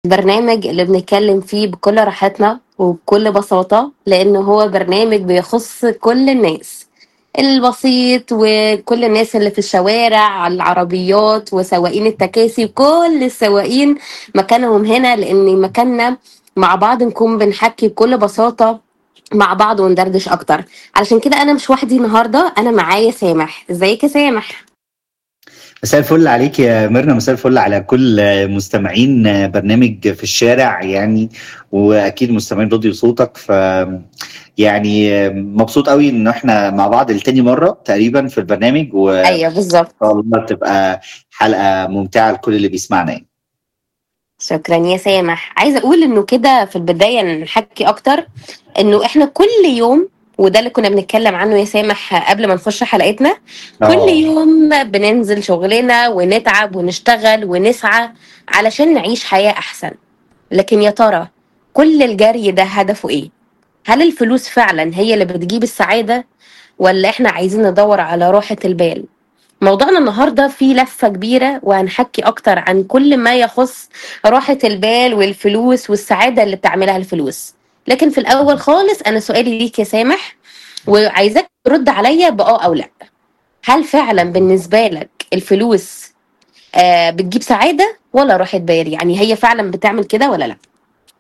البرنامج اللي بنتكلم فيه بكل راحتنا وبكل بساطة لأنه هو برنامج بيخص كل الناس البسيط وكل الناس اللي في الشوارع العربيات وسواقين التكاسي وكل السواقين مكانهم هنا لأن مكاننا مع بعض نكون بنحكي بكل بساطة مع بعض وندردش أكتر علشان كده أنا مش وحدي النهاردة أنا معايا سامح ازيك يا سامح مساء الفل عليك يا ميرنا مساء الفل على كل مستمعين برنامج في الشارع يعني واكيد مستمعين راديو صوتك ف يعني مبسوط قوي ان احنا مع بعض لتاني مره تقريبا في البرنامج و أيوه بالظبط ان شاء الله تبقى حلقه ممتعه لكل اللي بيسمعنا يعني. شكرا يا سامح عايزه اقول انه كده في البدايه نحكي اكتر انه احنا كل يوم وده اللي كنا بنتكلم عنه يا سامح قبل ما نخش حلقتنا كل آه. يوم بننزل شغلنا ونتعب ونشتغل ونسعى علشان نعيش حياه احسن لكن يا ترى كل الجري ده هدفه ايه هل الفلوس فعلا هي اللي بتجيب السعاده ولا احنا عايزين ندور على راحه البال موضوعنا النهارده فيه لفه كبيره وهنحكي اكتر عن كل ما يخص راحه البال والفلوس والسعاده اللي بتعملها الفلوس لكن في الاول خالص انا سؤالي ليك يا سامح وعايزاك ترد عليا باه او لا هل فعلا بالنسبه لك الفلوس آه بتجيب سعاده ولا راحه بال يعني هي فعلا بتعمل كده ولا لا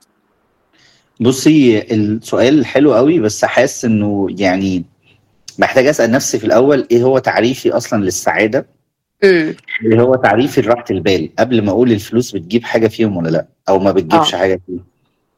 بصي السؤال حلو قوي بس حاسس انه يعني محتاج اسال نفسي في الاول ايه هو تعريفي اصلا للسعاده امم اللي هو تعريفي لراحه البال قبل ما اقول الفلوس بتجيب حاجه فيهم ولا لا او ما بتجيبش اه حاجه فيهم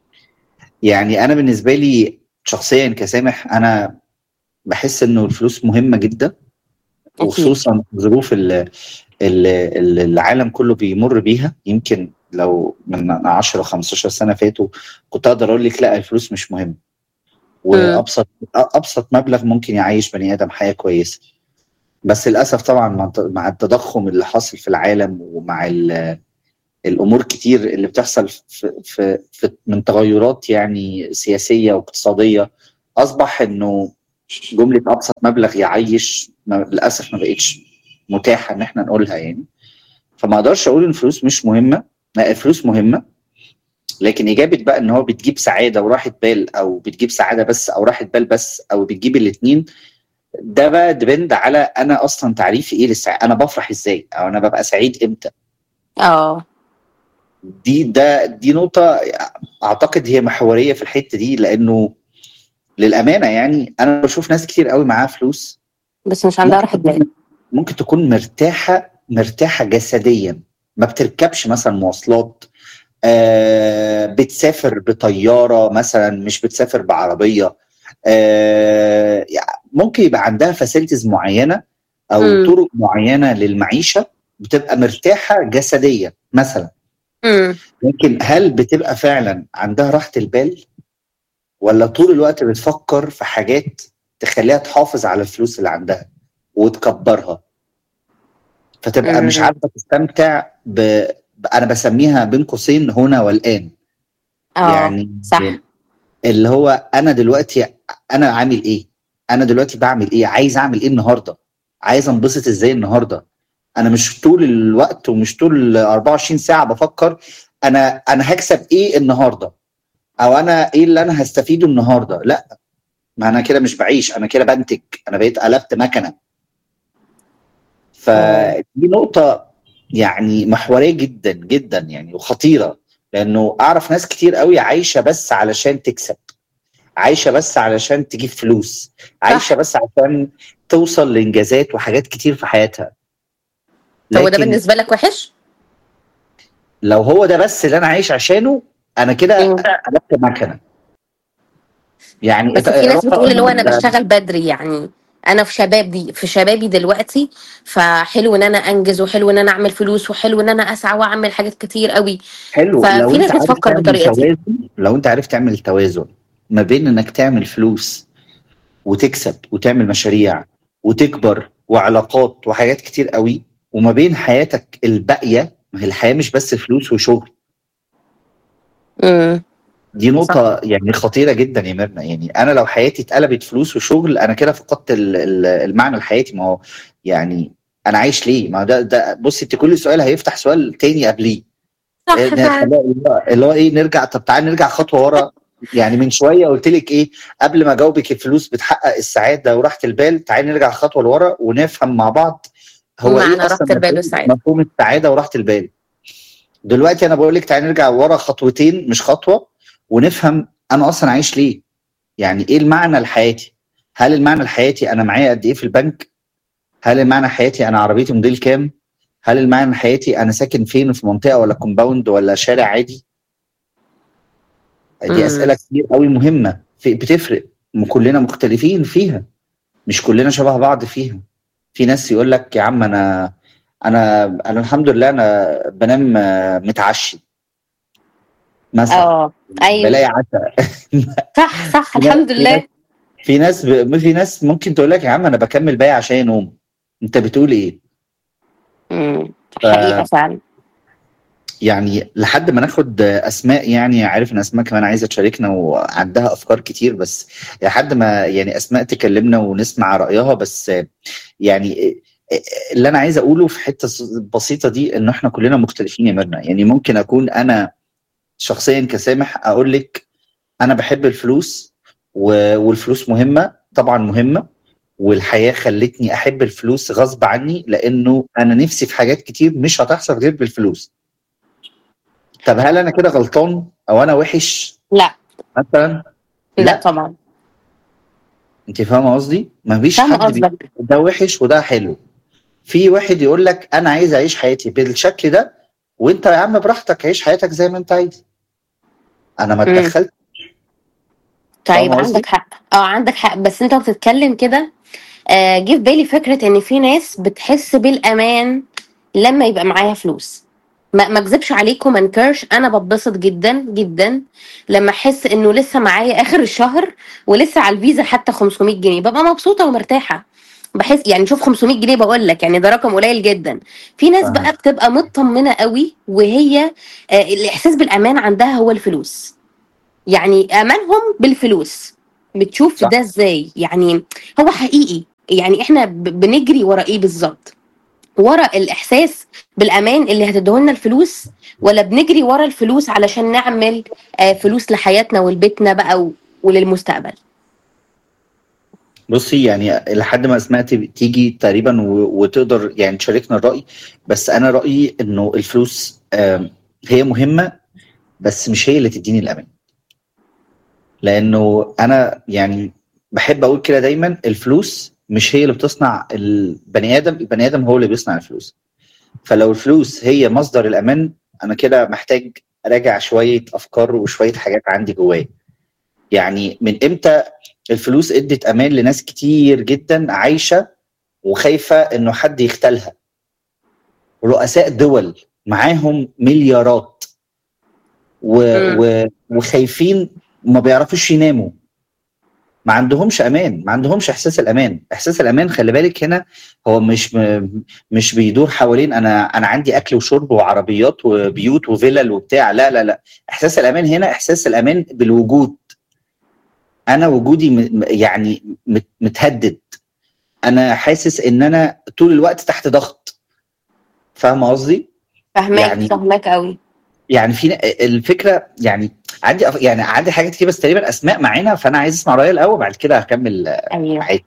يعني انا بالنسبه لي شخصيا كسامح انا بحس انه الفلوس مهمه جدا اكيد وخصوصا ظروف ال- ال- ال- العالم كله بيمر بيها يمكن لو من 10 15 سنه فاتوا كنت اقدر اقول لك لا الفلوس مش مهمه امم وابسط ابسط مبلغ ممكن يعيش بني ادم حياه كويسه بس للاسف طبعا مع مع التضخم اللي حاصل في العالم ومع ال- الامور كتير اللي بتحصل في في في من تغيرات يعني سياسيه واقتصاديه اصبح انه جمله ابسط مبلغ يعيش ما للاسف ما بقتش متاحه ان احنا نقولها يعني فما اقدرش اقول ان الفلوس مش مهمه لا الفلوس مهمه لكن اجابه بقى ان هو بتجيب سعاده وراحه بال او بتجيب سعاده بس او راحه بال بس او بتجيب الاثنين ده بقى ديبند على انا اصلا تعريفي ايه للسعاده انا بفرح ازاي او انا ببقى سعيد امتى اه دي ده دي نقطه اعتقد هي محوريه في الحته دي لانه للامانه يعني انا بشوف ناس كتير قوي معاها فلوس بس مش عندها راحه ممكن بال تكون ممكن تكون مرتاحه مرتاحه جسديا ما بتركبش مثلا مواصلات آه بتسافر بطياره مثلا مش بتسافر بعربيه آه يعني ممكن يبقى عندها فاسيلتيز معينه او امم طرق معينه للمعيشه بتبقى مرتاحه جسديا مثلا امم لكن هل بتبقى فعلا عندها راحه البال ولا طول الوقت بتفكر في حاجات تخليها تحافظ على الفلوس اللي عندها وتكبرها فتبقى مش امم عارفه تستمتع ب... ب- انا بسميها بين قوسين هنا والان اه يعني صح اللي هو انا دلوقتي انا عامل ايه انا دلوقتي بعمل ايه عايز اعمل ايه النهارده عايز انبسط ازاي النهارده انا مش طول الوقت ومش طول ال 24 ساعه بفكر انا انا هكسب ايه النهارده او انا ايه اللي انا هستفيده النهارده لا ما انا كده مش بعيش انا كده بنتج انا بقيت قلبت مكنه اه فدي نقطة يعني محورية جدا جدا يعني وخطيرة لأنه أعرف ناس كتير قوي عايشة بس علشان تكسب عايشة بس علشان تجيب فلوس عايشة صح بس علشان توصل لإنجازات وحاجات كتير في حياتها هو ده لكن بالنسبه لك وحش؟ لو هو ده بس اللي أنا عايش عشانه أنا كده مم. قلبت مكنة يعني بس في ناس بتقول اللي هو انا ده بشتغل بدري يعني انا في شباب دي في شبابي دلوقتي فحلو ان انا انجز وحلو ان انا اعمل فلوس وحلو ان انا اسعى واعمل حاجات كتير قوي حلو لو ففي أنت ناس عارف بتفكر تعمل بالطريقه دي توازن لو أنت عارف تعمل توازن ما بين إنك تعمل فلوس وتكسب وتعمل مشاريع وتكبر وعلاقات وحاجات كتير قوي وما بين حياتك الباقيه ما هي الحياه مش بس فلوس وشغل امم دي صح نقطه يعني خطيره جدا يا ميرنا يعني انا لو حياتي اتقلبت فلوس وشغل انا كده فقدت ال- ال- المعنى لحياتي ما هو يعني انا عايش ليه ما ده ده بصي انت كل سؤال هيفتح سؤال تاني قبليه صح إن فعلا خلاء الله- اللي هو ايه نرجع طب تعالى نرجع خطوه ورا يعني من شويه قلت لك ايه قبل ما اجاوبك الفلوس بتحقق السعاده وراحه البال تعالى نرجع خطوه لورا ونفهم مع بعض هو معنى ايه راحة اصلا البال مفهوم- والسعادة. مفهوم السعاده وراحه البال دلوقتي انا بقول لك تعالى نرجع ورا خطوتين مش خطوه ونفهم انا اصلا عايش ليه يعني ايه المعنى لحياتي هل المعنى لحياتي انا معايا قد ايه في البنك هل المعنى حياتي انا عربيتي موديل كام هل المعنى حياتي انا ساكن فين في منطقه ولا كومباوند ولا شارع عادي مم. دي اسئله كتير قوي مهمه في بتفرق م- كلنا مختلفين فيها مش كلنا شبه بعض فيها في ناس يقول لك يا عم انا انا انا الحمد لله انا بنام آه، متعشي مثلا اه ايوه بلاقي عشاء صح صح في ناس- الحمد في لله ناس- في ناس ب... في ناس ممكن تقول لك يا عم انا بكمل باقي عشان ينوم انت بتقول ايه مم. ف- حقيقة فعلا يعني لحد ما ناخد اسماء يعني عارف ان اسماء كمان عايزه تشاركنا وعندها افكار كتير بس لحد ما يعني اسماء تكلمنا ونسمع رايها بس يعني اللي انا عايز اقوله في حته بسيطه دي ان احنا كلنا مختلفين يا ميرنا يعني ممكن اكون انا شخصيا كسامح اقول لك انا بحب الفلوس و- والفلوس مهمه طبعا مهمه والحياه خلتني احب الفلوس غصب عني لانه انا نفسي في حاجات كتير مش هتحصل غير بالفلوس طب هل انا كده غلطان او انا وحش لا مثلا لا, لا. طبعا انت فاهمه قصدي مفيش فاهمة حد بي- قصدك ده وحش وده حلو في واحد يقول لك انا عايز اعيش حياتي بالشكل ده وانت يا عم براحتك عيش حياتك زي ما انت عايز انا ما مم. اتدخلت طيب فاهمة قصدي؟ عندك حق اه عندك حق بس انت بتتكلم كده آه، جه في بالي فكرة ان في ناس بتحس بالامان لما يبقى معايا فلوس ما ما اكذبش عليكم ما انكرش انا بتبسط جدا جدا لما احس انه لسه معايا اخر الشهر ولسه على الفيزا حتى 500 جنيه ببقى مبسوطه ومرتاحه بحس يعني شوف 500 جنيه بقول لك يعني ده رقم قليل جدا في ناس آه. بقى بتبقى مطمنه قوي وهي آه، الاحساس بالامان عندها هو الفلوس يعني امانهم بالفلوس بتشوف صح. ده ازاي يعني هو حقيقي يعني احنا ب- بنجري ورا ايه بالظبط ورا الاحساس بالامان اللي هتديهولنا الفلوس ولا بنجري ورا الفلوس علشان نعمل آه، فلوس لحياتنا ولبيتنا بقى و- وللمستقبل بصي يعني لحد ما اسماء تب- تيجي تقريبا و- وتقدر يعني تشاركنا الرأي بس انا رأيي انه الفلوس آم، هي مهمة بس مش هي اللي تديني الامان لانه انا يعني بحب اقول كده دايما الفلوس مش هي اللي بتصنع البني ادم البني ادم هو اللي بيصنع الفلوس فلو الفلوس هي مصدر الامان انا كده محتاج اراجع شويه افكار وشويه حاجات عندي جوايا يعني من امتى الفلوس ادت امان لناس كتير جدا عايشه وخايفه انه حد يختلها رؤساء دول معاهم مليارات و... مم. و... وخايفين ما بيعرفوش يناموا ما عندهمش امان ما عندهمش احساس الامان احساس الامان خلي بالك هنا هو مش م... مش بيدور حوالين انا انا عندي اكل وشرب وعربيات وبيوت وفلل وبتاع لا لا لا احساس الامان هنا احساس الامان بالوجود انا وجودي م... يعني مت... متهدد انا حاسس ان انا طول الوقت تحت ضغط فاهمه قصدي فاهماك يعني- فاهماك قوي يعني في الفكره يعني عندي أف- يعني عندي حاجات كتير بس تقريبا اسماء معانا فانا عايز اسمع رايها الاول بعد كده هكمل ايوه عادي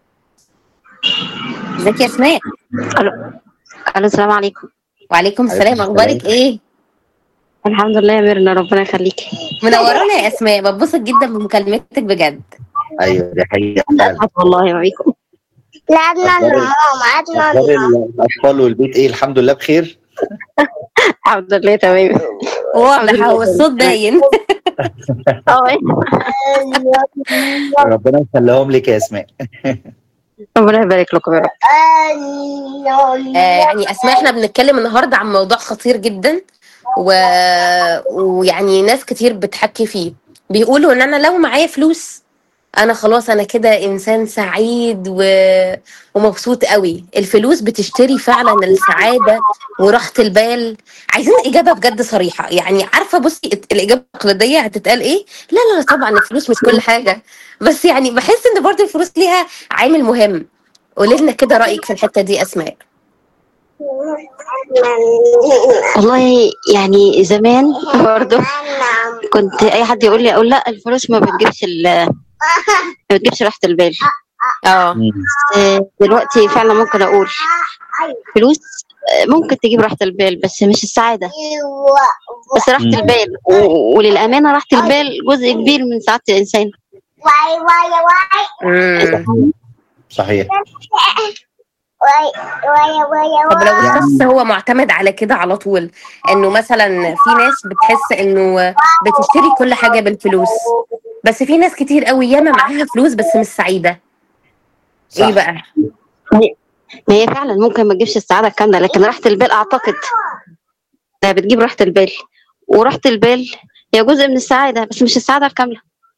ازيك يا اسماء الو الو السلام عليكم وعليكم السلام عليكم اخبارك السلام. ايه الحمد لله يا ميرنا ربنا يخليكي منورانا يا اسماء بتبسط جدا بمكالمتك بجد ايوه دي حقيقه فعلا أسعد والله ما بيكم لعبنا أخبار- النهار وقعدنا اخبار النهار الاطفال والبيت ايه الحمد لله بخير الحمد لله تمام واضح هو الصوت باين اه ربنا يخليهم لك يا اسماء ربنا يبارك لكم يا رب آه، يعني اسماء احنا بنتكلم النهارده عن موضوع خطير جدا و... ويعني ناس كتير بتحكي فيه بيقولوا ان انا لو معايا فلوس انا خلاص انا كده انسان سعيد و... ومبسوط قوي الفلوس بتشتري فعلا السعاده وراحه البال عايزين اجابه بجد صريحه يعني عارفه بصي الاجابه التقليديه هتتقال ايه لا لا لا طبعا الفلوس مش كل حاجه بس يعني بحس ان برضو الفلوس ليها عامل مهم قولي لنا كده رايك في الحته دي اسماء والله يعني زمان برضه كنت اي حد يقول لي اقول لا الفلوس ما بتجيبش ال- ما بتجيبش راحه البال اه مم. آه، دلوقتي فعلا ممكن اقول فلوس آه، ممكن تجيب راحه البال بس مش السعاده بس راحه مم. البال و- وللامانه راحه البال جزء كبير من سعاده الانسان مم. صحيح طب لو الشخص هو معتمد على كده على طول انه مثلا في ناس بتحس انه بتشتري كل حاجه بالفلوس بس في ناس كتير قوي ياما معاها فلوس بس مش سعيده صح. ايه بقى ما هي فعلا ممكن ما تجيبش السعاده الكامله لكن راحه البال اعتقد لا بتجيب راحه البال وراحه البال هي جزء من السعاده بس مش السعاده الكامله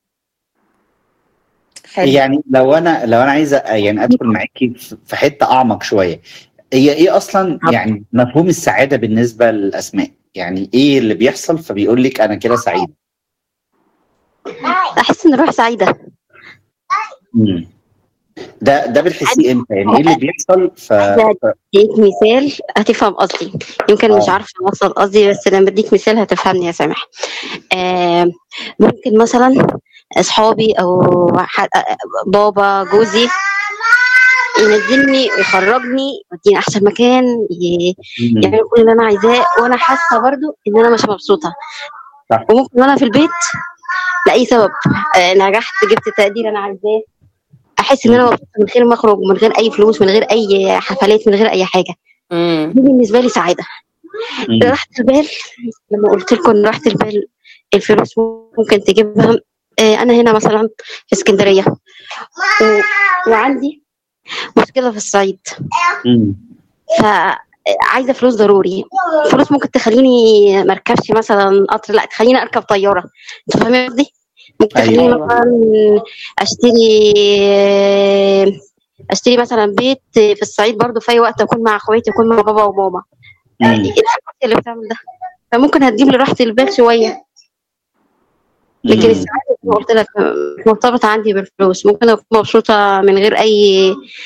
حلو يعني لو انا لو انا عايز أ- يعني ادخل معاكي في- في حته اعمق شويه هي ايه اصلا يعني مفهوم السعاده بالنسبه للاسماء يعني ايه اللي بيحصل فبيقول لك انا كده سعيد احس ان الروح سعيده مم. ده ده بتحسيه امتى يعني ايه اللي بيحصل ف... عايزة ف... اديك مثال هتفهم قصدي يمكن مش آه. عارفه اوصل قصدي بس لما اديك مثال هتفهمني يا سامح آه ممكن مثلا اصحابي او ح- بابا جوزي ينزلني ويخرجني يوديني احسن مكان ي- مم. يعمل كل اللي انا عايزاه وانا حاسه برضو ان انا مش مبسوطه صح. وممكن وانا في البيت لاي سبب آه نجحت جبت التقدير انا عايزاه احس ان انا مبسوطه من غير ما اخرج من غير اي فلوس من غير اي حفلات من غير اي حاجه مم. دي بالنسبه لي سعاده مم. راحه البال لما قلت لكم ان راحه البال الفلوس ممكن تجيبها آه، انا هنا مثلا في اسكندريه و... وعندي مشكله في الصعيد مم. فعايزه فلوس ضروري فلوس ممكن تخليني ما اركبش مثلا قطر لا تخليني اركب طياره انت فاهمين قصدي؟ ممكن تخليني أيوة. مثلا اشتري اشتري مثلا بيت في الصعيد برضو في اي وقت اكون مع اخواتي اكون مع بابا وماما مم. الفلوس اللي بتعمل ده فممكن هتجيب لي راحه البال شويه لكن مم. السعاده زي ما قلت لك مش مرتبطه عندي بالفلوس ممكن اكون مبسوطه من غير اي